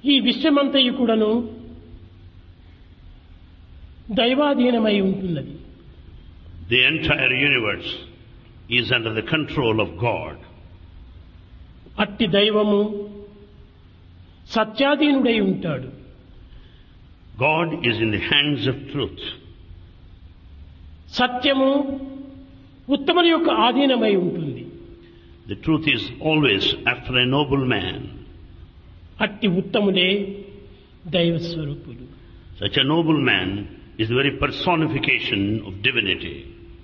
ఈ విశ్వమంతయు కూడాను దైవాధీనమై ఉంటున్నది The entire universe is under the control of God. అట్టి దైవము సత్యాధీనుడై ఉంటాడు God is in the hands of truth. సత్యము ఉత్తముని యొక్క ఆధీనమై ఉంటుంది The truth is always after a noble man. అట్టి ఉత్తములే దైవ స్వరూపులు Such a noble man is the very personification of divinity,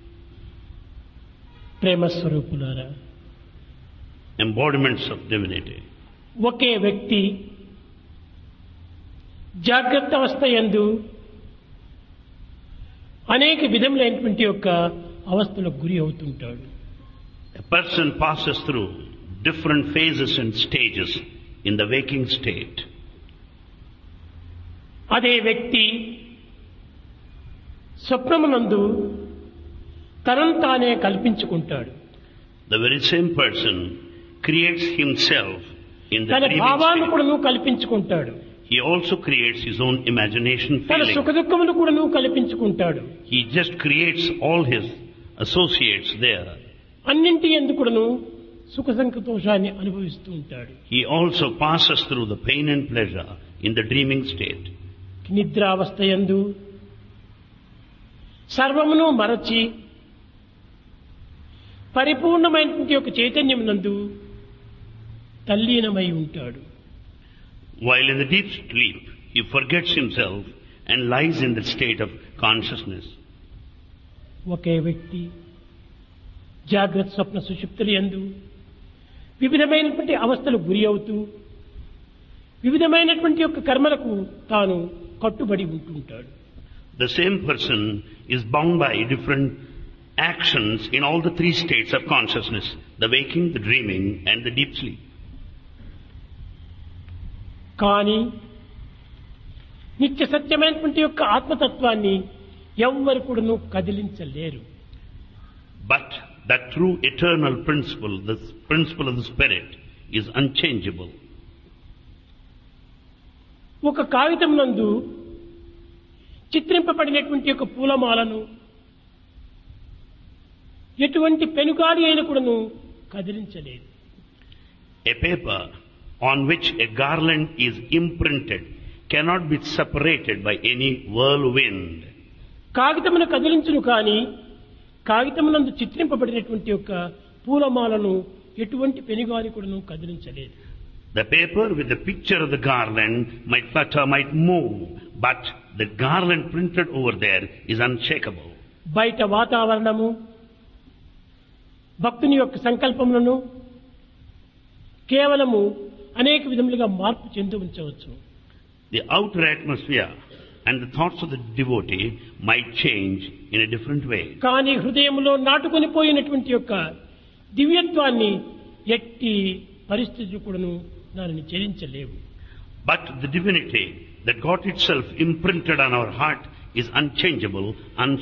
ప్రేమ స్వరూపులారా embodiments of divinity. ఒకే వ్యక్తి జాగ్రత్త అవస్థ యందు అనేక విధములైనటువంటి యొక్క అవస్థలకు గురి అవుతుంటాడు A person passes through different phases and stages in the waking state. అదే వ్యక్తి స్వప్నమునందు తనను తానే కల్పించుకుంటాడు The very same person creates himself in the తన dreaming భావాలను state. కూడాను కల్పించుకుంటాడు He also creates his own imagination తన feeling. సుఖదుఖములు కూడాను కల్పించుకుంటాడు He just creates all his associates there. అన్నింటి ఎందుకును సుఖ సంతోషాన్ని అనుభవిస్తూ ఉంటాడు He also passes through the pain and pleasure in the dreaming state. నిద్రావస్థ యందు సర్వమును మరచి పరిపూర్ణమైనటువంటి యొక్క చైతన్యం నందు తల్లీనమై ఉంటాడు While in the deep sleep, he forgets himself and lies in the state of consciousness. ఒకే వ్యక్తి జాగ్రత్త స్వప్న సుషుప్తులు ఎందు వివిధమైనటువంటి అవస్థలు గురి అవుతూ వివిధమైనటువంటి యొక్క కర్మలకు తాను కట్టుబడి ఉంటుంటాడు The same person is bound by different actions in all the three states of consciousness, the waking, the dreaming and the deep sleep. కానీ నిత్య సత్యమైనటువంటి యొక్క ఆత్మతత్వాన్ని ఎవ్వరు కూడాను కదిలించలేరు But that true eternal principle, the principle of the spirit is unchangeable. ఒక కాగితం నందు చిత్రింపబడినటువంటి యొక్క పూలమాలను ఎటువంటి పెనుగాలి అయిన కూడాను కదిలించలేదు A paper on which a garland is imprinted cannot be separated by any whirlwind. కాగితమును కదిలించును కానీ కాగితమునందు చిత్రింపబడినటువంటి యొక్క పూలమాలను ఎటువంటి పెనుగాలి కూడాను కదిలించలేదు The paper with the picture of the garland might flutter, might move, but the garland printed over there is unshakable. బయట వాతావరణము భక్తుని యొక్క సంకల్పములను కేవలము అనేక విధములుగా మార్పు చెంది ఉంచవచ్చు The outer atmosphere and the thoughts of the devotee might change in a different way. కానీ హృదయంలో నాటుకొని పోయినటువంటి యొక్క దివ్యత్వాన్ని ఎట్టి పరిస్థితులు కూడాను దానిని చెలించలేవు But the divinity that got itself imprinted on our heart is unchangeable,